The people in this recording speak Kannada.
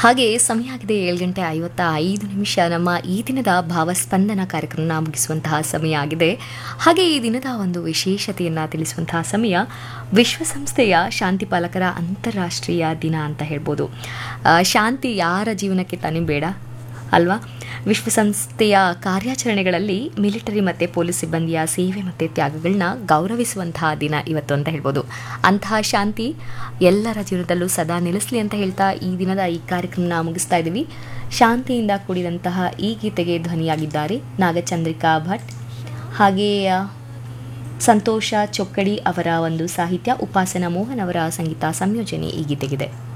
ಹಾಗೆ ಸಮಯ ಆಗಿದೆ ಏಳು ಗಂಟೆ ಐವತ್ತ ಐದು ನಿಮಿಷ ನಮ್ಮ ಈ ದಿನದ ಭಾವಸ್ಪಂದನ ಕಾರ್ಯಕ್ರಮನ ಮುಗಿಸುವಂತಹ ಸಮಯ ಆಗಿದೆ ಹಾಗೆ ಈ ದಿನದ ಒಂದು ವಿಶೇಷತೆಯನ್ನು ತಿಳಿಸುವಂತಹ ಸಮಯ ವಿಶ್ವಸಂಸ್ಥೆಯ ಶಾಂತಿ ಪಾಲಕರ ಅಂತಾರಾಷ್ಟ್ರೀಯ ದಿನ ಅಂತ ಹೇಳ್ಬೋದು ಆ, ಶಾಂತಿ ಯಾರ ಜೀವನಕ್ಕೆ ತಾನೇ ಬೇಡ ಅಲ್ವಾ ವಿಶ್ವಸಂಸ್ಥೆಯ ಕಾರ್ಯಾಚರಣೆಗಳಲ್ಲಿ ಮಿಲಿಟರಿ ಮತ್ತು ಪೊಲೀಸ್ ಸಿಬ್ಬಂದಿಯ ಸೇವೆ ಮತ್ತು ತ್ಯಾಗಗಳನ್ನ ಗೌರವಿಸುವಂತಹ ದಿನ ಇವತ್ತು ಅಂತ ಹೇಳ್ಬೋದು ಅಂತಹ ಶಾಂತಿ ಎಲ್ಲರ ಜೀವನದಲ್ಲೂ ಸದಾ ನೆಲೆಸಲಿ ಅಂತ ಹೇಳ್ತಾ ಈ ದಿನದ ಈ ಕಾರ್ಯಕ್ರಮನ ಮುಗಿಸ್ತಾ ಇದ್ದೀವಿ ಶಾಂತಿಯಿಂದ ಕೂಡಿದಂತಹ ಈ ಗೀತೆಗೆ ಧ್ವನಿಯಾಗಿದ್ದಾರೆ ನಾಗಚಂದ್ರಿಕಾ ಭಟ್ ಹಾಗೆಯೇ ಸಂತೋಷ ಚೊಕ್ಕಡಿ ಅವರ ಒಂದು ಸಾಹಿತ್ಯ ಉಪಾಸನ ಮೋಹನ್ ಅವರ ಸಂಗೀತ ಸಂಯೋಜನೆ ಈ ಗೀತೆಗಿದೆ